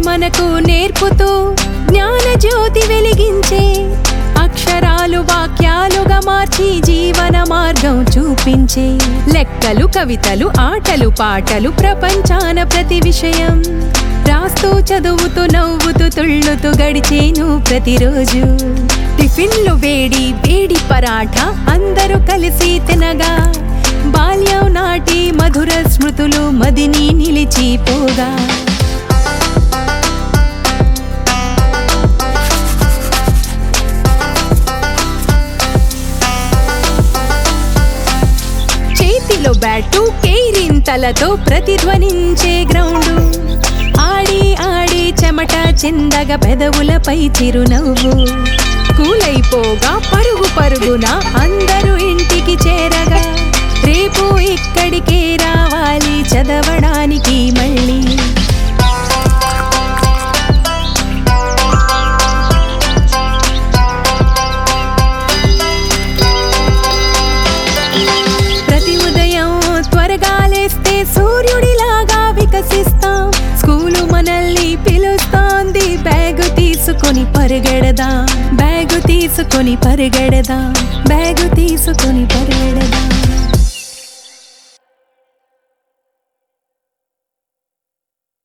మనకు నేర్పుతూ జ్ఞాన జ్యోతి వెలిగించే అక్షరాలు వాక్యాలుగా మార్చి జీవన మార్గం చూపించే లెక్కలు కవితలు ఆటలు పాటలు ప్రపంచాన ప్రతి విషయం రాస్తూ చదువుతూ నవ్వుతూ తుళ్ళుతూ గడిచేను ప్రతిరోజు టిఫిన్లు వేడి వేడి పరాఠా అందరూ కలిసి తినగా బాల్యం నాటి మధుర స్మృతులు మదిని నిలిచిపోగా చేతిలో బ్యాటు కేరింతలతో ప్రతిధ్వనించే గ్రౌండు ఆడి ఆడి చెమట చిందగ పెదవులపై చిరునవ్వు కూలైపోగా పరుగు పరుగున అందరూ ఇంటికి చేరగా రేపు ఇక్కడికే రావాలి చదవడానికి మళ్ళీ ప్రతి ఉదయం త్వరగా లేస్తే సూర్యుడిలాగా వికసిస్తాం స్కూలు మనల్ని పిలుస్తోంది బ్యాగు తీసుకొని పరిగెడదాం బ్యాగు తీసుకొని పరిగెడదాం బ్యాగు తీసుకొని పరిగెడదాం